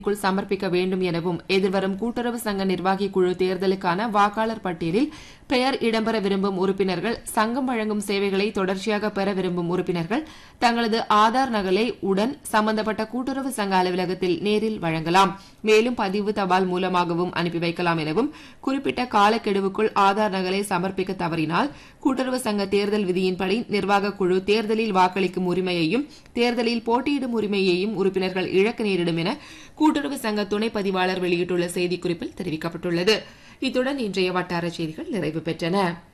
க்குள் சமர்ப்பிக்க வேண்டும் எனவும் எதிர்வரும் கூட்டுறவு சங்க நிர்வாகி குழு தேர்தலுக்கான வாக்காளர் பட்டியலில் பெயர் இடம்பெற விரும்பும் உறுப்பினர்கள் சங்கம் வழங்கும் சேவைகளை தொடர்ச்சியாக பெற விரும்பும் உறுப்பினர்கள் தங்களது ஆதார் நகலை உடன் சம்பந்தப்பட்ட கூட்டுறவு சங்க அலுவலகத்தில் நேரில் வழங்கலாம் மேலும் பதிவு தபால் மூலமாகவும் அனுப்பி வைக்கலாம் எனவும் குறிப்பிட்ட காலக்கெடுவுக்குள் ஆதார் நகலை சமர்ப்பிக்க தவறினால் கூட்டுறவு சங்க தேர்தல் விதியின்படி நிர்வாகக் குழு தேர்தலில் வாக்களிக்கும் உரிமையையும் தேர்தலில் போட்டியிடும் உரிமையையும் உறுப்பினர்கள் இழக்க நேரிடும் என கூட்டுறவு சங்க துணை பதிவாளர் வெளியிட்டுள்ள செய்திக்குறிப்பில் தெரிவிக்கப்பட்டுள்ளது இத்துடன் இன்றைய வட்டார செய்திகள் நிறைவு பெற்றன